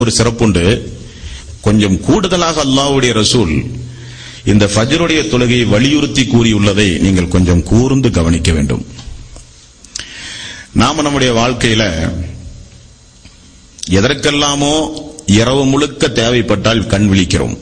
ஒரு சிறப்புண்டு கொஞ்சம் கூடுதலாக அல்லாஹ்வுடைய ரசூல் இந்த ஃபஜ்ருடைய தொழுகையை வலியுறுத்தி கூறியுள்ளதை நீங்கள் கொஞ்சம் கூர்ந்து கவனிக்க வேண்டும் நாம நம்முடைய வாழ்க்கையில எதற்கெல்லாமோ இரவு முழுக்க தேவைப்பட்டால் கண் விழிக்கிறோம்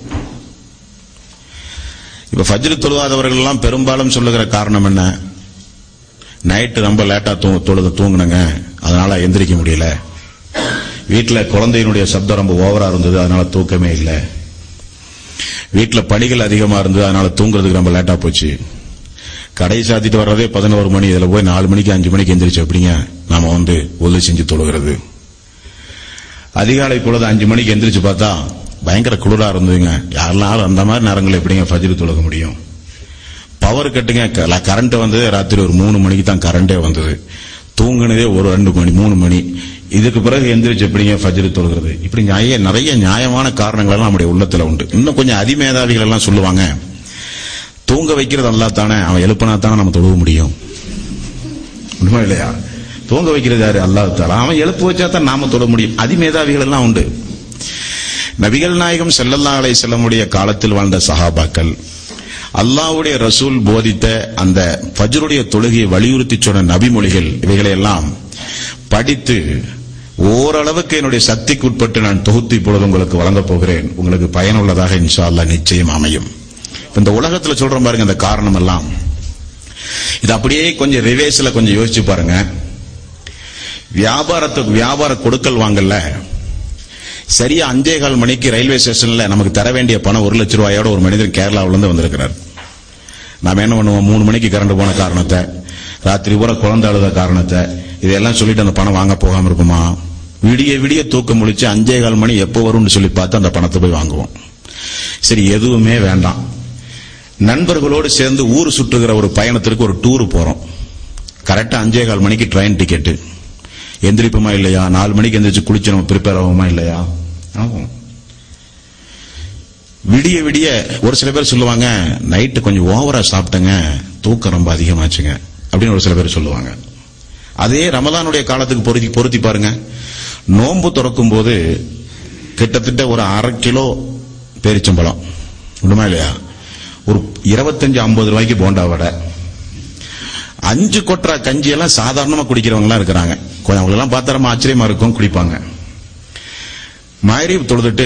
இப்ப ஃபஜ்ரு தொழுவாதவர்கள் எல்லாம் பெரும்பாலும் சொல்லுகிற காரணம் என்ன நைட்டு ரொம்ப லேட்டா தூ தொழுது தூங்குனங்க அதனால எந்திரிக்க முடியல வீட்டுல குழந்தையினுடைய சப்தம் ரொம்ப ஓவரா இருந்தது அதனால தூக்கமே இல்லை வீட்டுல பணிகள் அதிகமா இருந்தது அதனால தூங்குறதுக்கு ரொம்ப லேட்டா போச்சு கடை சாத்திட்டு வர்றதே பதினோரு மணி இதுல போய் நாலு மணிக்கு அஞ்சு மணிக்கு எந்திரிச்சு எப்படிங்க நாம வந்து உதவி செஞ்சு தொழுகிறது அதிகாலை பொழுது அஞ்சு மணிக்கு எந்திரிச்சு பார்த்தா பயங்கர குளிரா இருந்ததுங்க யாரெல்லாம் அந்த மாதிரி நேரங்கள் எப்படிங்க ஃபஜ்ரு தொழுக முடியும் பவர் கட்டுங்க கரண்ட் வந்து ராத்திரி ஒரு மூணு மணிக்கு தான் கரண்டே வந்தது தூங்குனதே ஒரு ரெண்டு மணி மூணு மணி இதுக்கு பிறகு எந்திரிச்சு எப்படிங்க ஃபஜ்ரு தொழுகிறது இப்படி நியாய நிறைய நியாயமான காரணங்கள் எல்லாம் நம்முடைய உள்ளத்துல உண்டு இன்னும் கொஞ்சம் அதிமேதாவிகள் எல்லாம் சொல்லுவாங்க தூங்க வைக்கிறது அல்லா தானே அவன் எழுப்பினா தானே நம்ம தொழுக முடியும் உண்மை இல்லையா தூங்க வைக்கிறது யாரு அல்லாஹ் தாலா அவன் எழுப்பு வச்சா தான் நாம தொழ முடியும் அதிமேதாவிகள் எல்லாம் உண்டு நபிகள் நாயகம் செல்லல்லா அலை செல்லமுடைய காலத்தில் வாழ்ந்த சஹாபாக்கள் அல்லாஹ்வுடைய ரசூல் போதித்த அந்த ஃபஜ்ருடைய தொழுகையை வலியுறுத்தி சொன்ன நபிமொழிகள் இவைகளை எல்லாம் படித்து ஓரளவுக்கு என்னுடைய சக்திக்கு உட்பட்டு நான் தொகுத்து இப்பொழுது உங்களுக்கு வழங்கப் போகிறேன் உங்களுக்கு பயனுள்ளதாக இன்ஷா அல்லாஹ் நிச்சயம் அமையும் இப்ப இந்த உலகத்துல சொல்றோம் பாருங்க இந்த காரணம் எல்லாம் இது அப்படியே கொஞ்சம் ரிவேஸ்ல கொஞ்சம் யோசிச்சு பாருங்க வியாபாரத்துக்கு வியாபார கொடுக்கல் வாங்கல சரியா அஞ்சே கால் மணிக்கு ரயில்வே ஸ்டேஷன்ல நமக்கு தர வேண்டிய பணம் ஒரு லட்சம் ரூபாயோட ஒரு மனிதர் கேரளாவில இருந்து வந்திருக்கிறார் நாம என்ன பண்ணுவோம் மூணு மணிக்கு கரண்ட் போன காரணத்தை ராத்திரி பூரா குழந்தை அழுத காரணத்தை இதெல்லாம் சொல்லிட்டு அந்த பணம் வாங்க போகாம இருக்குமா விடிய விடிய தூக்கம் முழிச்சு அஞ்சே கால் மணி எப்போ வரும்னு சொல்லி பார்த்து அந்த பணத்தை போய் வாங்குவோம் சரி எதுவுமே வேண்டாம் நண்பர்களோடு சேர்ந்து ஊர் சுற்றுகிற ஒரு பயணத்திற்கு ஒரு டூர் போறோம் கரெக்டா அஞ்சே கால் மணிக்கு ட்ரெயின் டிக்கெட்டு எந்திரிப்போமா இல்லையா நாலு மணிக்கு எந்திரிச்சு குளிச்சு நம்ம ப்ரிப்பேர் ஆகுமா இல்லையா ஆகும் விடிய விடிய ஒரு சில பேர் சொல்லுவாங்க நைட்டு கொஞ்சம் ஓவரா சாப்பிட்டங்க தூக்கம் ரொம்ப அதிகமாச்சுங்க அப்படின்னு ஒரு சில பேர் சொல்லுவாங்க அதே ரமலானுடைய காலத்துக்கு பொருத்தி பொருத்தி பாருங்க நோன்பு திறக்கும் போது கிட்டத்தட்ட ஒரு அரை கிலோ பேரிச்சம்பழம் உண்மை இல்லையா ஒரு இருபத்தஞ்சு ஐம்பது ரூபாய்க்கு போண்டா வடை அஞ்சு கொட்டுற கஞ்சி எல்லாம் சாதாரணமா குடிக்கிறவங்க எல்லாம் இருக்கிறாங்க கொஞ்சம் அவங்க எல்லாம் பார்த்தா ரொம்ப ஆச்சரியமா இருக்கும் குடிப்பாங்க மாயரி தொழுதுட்டு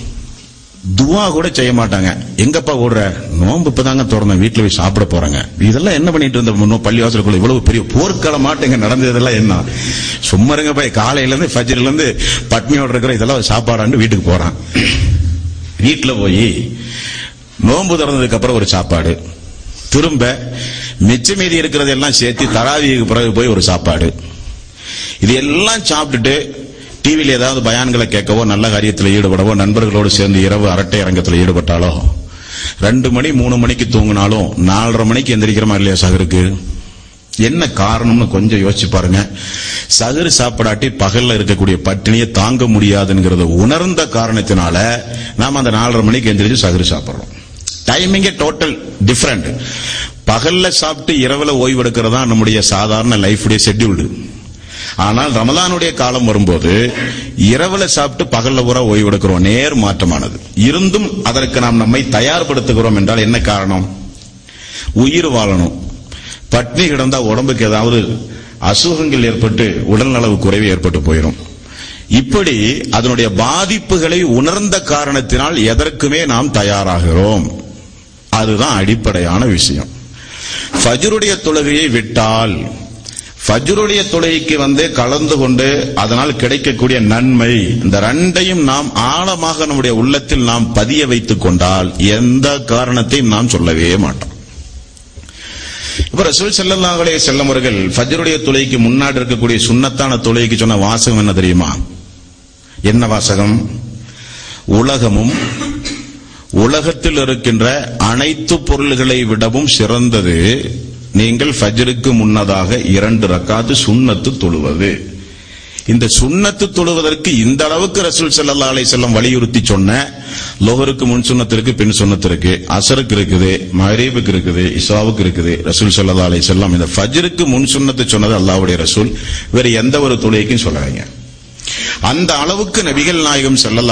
துவா கூட செய்ய மாட்டாங்க எங்கப்பா ஓடுற நோன்பு இப்பதாங்க திறந்தேன் வீட்டுல போய் சாப்பிட போறாங்க இதெல்லாம் என்ன பண்ணிட்டு இருந்த முன்னோ பள்ளி வாசலுக்குள்ள இவ்வளவு பெரிய போர்க்கள மாட்டேங்க நடந்ததெல்லாம் என்ன சும்மா இருங்க போய் காலையில இருந்து ஃபஜ்ர்ல இருந்து பட்னியோட இருக்கிற இதெல்லாம் சாப்பாடாண்டு வீட்டுக்கு போறான் வீட்டுல போய் நோன்பு திறந்ததுக்கு அப்புறம் ஒரு சாப்பாடு திரும்ப மிச்ச மீதி இருக்கிறதெல்லாம் சேர்த்து தராவிக்கு பிறகு போய் ஒரு சாப்பாடு இது எல்லாம் சாப்பிட்டுட்டு டிவியில் ஏதாவது பயான்களை கேட்கவோ நல்ல காரியத்தில் ஈடுபடவோ நண்பர்களோடு சேர்ந்து இரவு அரட்டை அரங்கத்தில் ஈடுபட்டாலோ ரெண்டு மணி மூணு மணிக்கு தூங்கினாலும் நாலரை மணிக்கு எந்திரிக்கிறமா இல்லையா சகருக்கு என்ன காரணம்னு கொஞ்சம் யோசிச்சு பாருங்க சகரு சாப்பிடாட்டி பகல்ல இருக்கக்கூடிய பட்டினியை தாங்க முடியாதுங்கிறத உணர்ந்த காரணத்தினால நாம அந்த நாலரை மணிக்கு எந்திரிச்சு சகரு சாப்பிடுறோம் டைமிங்கே டோட்டல் டிஃபரெண்ட் பகல்ல சாப்பிட்டு இரவுல ஓய்வு எடுக்கிறதா நம்முடைய சாதாரண லைஃபுடைய ஷெட்யூல்டு ஆனால் ரமலானுடைய காலம் வரும்போது இரவுல சாப்பிட்டு பகல்ல பூரா ஓய்வு எடுக்கிறோம் நேர் மாற்றமானது இருந்தும் அதற்கு நாம் நம்மை தயார்படுத்துகிறோம் என்றால் என்ன காரணம் உயிர் வாழணும் பட்னி கிடந்தா உடம்புக்கு ஏதாவது அசுகங்கள் ஏற்பட்டு உடல் நலவு குறைவு ஏற்பட்டு போயிடும் இப்படி அதனுடைய பாதிப்புகளை உணர்ந்த காரணத்தினால் எதற்குமே நாம் தயாராகிறோம் அதுதான் அடிப்படையான விஷயம் ஃபஜ்ருடைய தொழுகையை விட்டால் ஃபஜ்ருடைய தொழுகைக்கு வந்து கலந்து கொண்டு அதனால் கிடைக்கக்கூடிய நன்மை இந்த ரெண்டையும் நாம் ஆழமாக நம்முடைய உள்ளத்தில் நாம் பதிய வைத்துக் கொண்டால் எந்த காரணத்தையும் நாம் சொல்லவே மாட்டோம் இப்ப ரசூல் ஸல்லல்லாஹு அலைஹி வஸல்லம் அவர்கள் ஃபஜ்ருடைய தொழுகைக்கு முன்னாடி இருக்கக்கூடிய சுன்னத்தான தொழுகைக்கு சொன்ன வாசகம் என்ன தெரியுமா என்ன வாசகம் உலகமும் உலகத்தில் இருக்கின்ற அனைத்து பொருள்களை விடவும் சிறந்தது நீங்கள் ஃபஜ்ருக்கு முன்னதாக இரண்டு ரக்காத்து சுன்னத்து தொழுவது இந்த சுன்னத்து தொழுவதற்கு இந்த அளவுக்கு ரசூல் ஸல்லல்லாஹு அலைஹி வஸல்லம் வலியுறுத்தி சொன்ன லோஹருக்கு முன் சுன்னத்திற்கு பின் சுன்னத்திற்கு அசருக்கு இருக்குது மகரீபுக்கு இருக்குது இசாவுக்கு இருக்குது ரசூல் ஸல்லல்லாஹு அலைஹி வஸல்லம் இந்த ஃபஜ்ருக்கு முன் சுன்னத்து சொன்னது அல்லாஹ்வுடைய ரசூல் வேற எந்த ஒரு தொழுகைக்கும் சொல்லலைங்க அந்த அளவுக்கு நபிகள் நாயகம் ஸல்லல்லாஹு